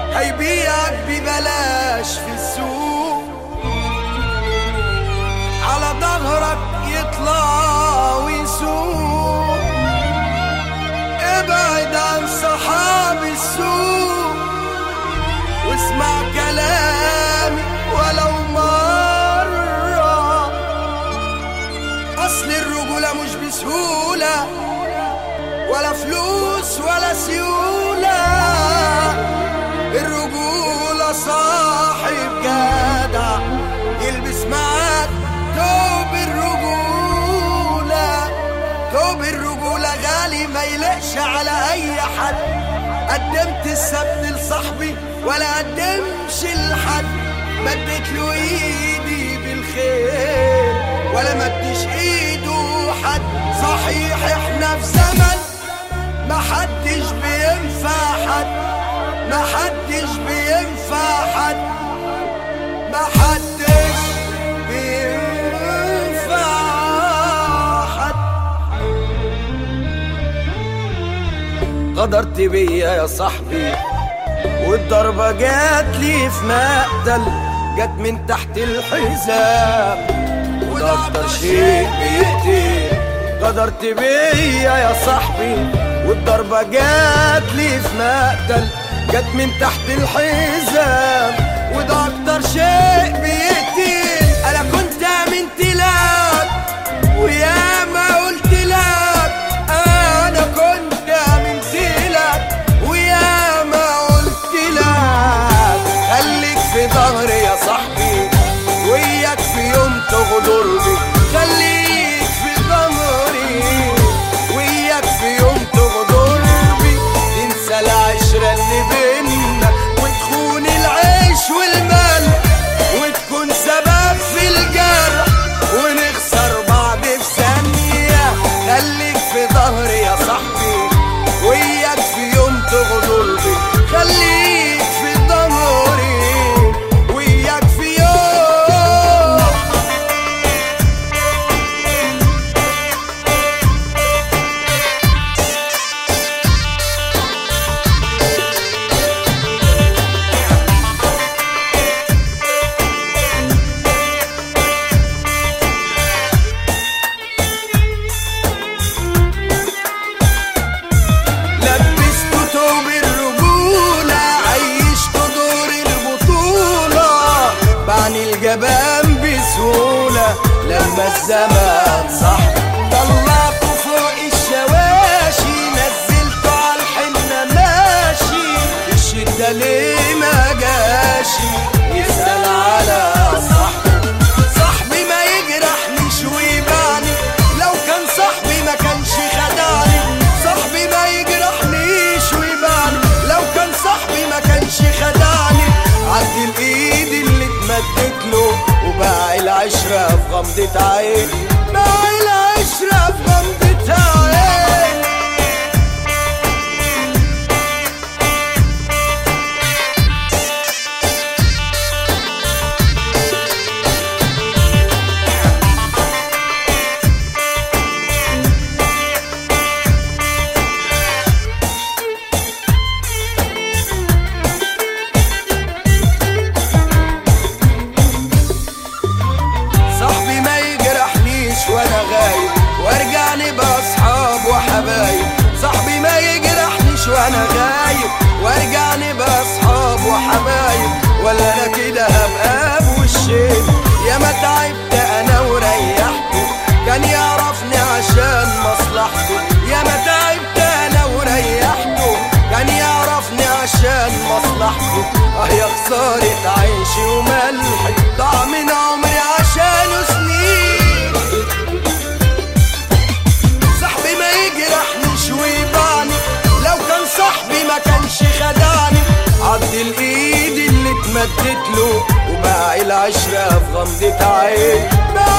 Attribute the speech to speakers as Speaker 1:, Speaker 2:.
Speaker 1: هيبيعك ببلاش في السوق على ظهرك يطلع ويسوق ابعد عن صحاب السوق واسمع كلامي ولو مرة أصل الرجولة مش بسهولة ولا فلوس ولا سيولة الرجولة صاحب جدع يلبس معاك توب الرجولة توب الرجولة غالي ما يلقش على أي حد قدمت السبت لصاحبي ولا قدمش لحد مدت له ايدي بالخير ولا مدش ايده حد صحيح احنا في زمن ما حدش بينفع حد ما حدش بينفع حد ما حدش بينفع حد غدرت بيا يا صاحبي والضربة جات لي في مقتل جت من تحت الحزام وده أكتر شيء بيقتل غدرت بيا يا صاحبي والضربة جات لي في مقتل جت من تحت الحزام وده أكتر شيء بيقتل أنا كنت آمنت لك ويا ما قلت لك أنا كنت آمنت لك ويا ما قلت لك خليك في ظهري يا صاحبي وياك في يوم تغدر بي خليك في ظهري وياك في يوم تغدر بي تنسى العشرة اللي بينا وتخون العيش والمال وتكون سبب في الجرح ونخسر بعض في ثانية خليك في ظهري يا صاحبي وياك في يوم تغدر بي خليك في ظهري وياك في يوم لبست توب الرجولة عيشت دور البطولة بعني الجبان بسهولة لما الزمان صح طلعته فوق الشواشي نزلته على الحنة ماشي الشدة ليه ما جاشي يسأل على صاحبه صاحبي ما يجرحنيش ويبعني لو كان صاحبي ما كانش خدعني صاحبي ما يجرحنيش ويبعني لو كان صاحبي ما كانش خدعني عدي الايد اللي اتمدت له وباع العشرة في غمضة عين باع العشرة في غمضة عين صاحبي ما يجرحنيش وانا غايب وارجع نبقى اصحاب وحبايب صاحبي ما يجرحنيش وانا غايب وارجع نبقى اصحاب وحبايب ولا انا كده هبقى بوشين يا ما تعبت انا وريحته كان يعرفني عشان مصلحته يا ما تعبت انا وريحته كان يعرفني عشان مصلحته اه يا خسارة عيشي وملحي ضاع من عمري عشانه سنين صاحبي ما يجرحنيش ويبعني لو كان صاحبي ما كانش خدعني عض الايد اللي اتمدت له وباع العشرة في غمضة عين باع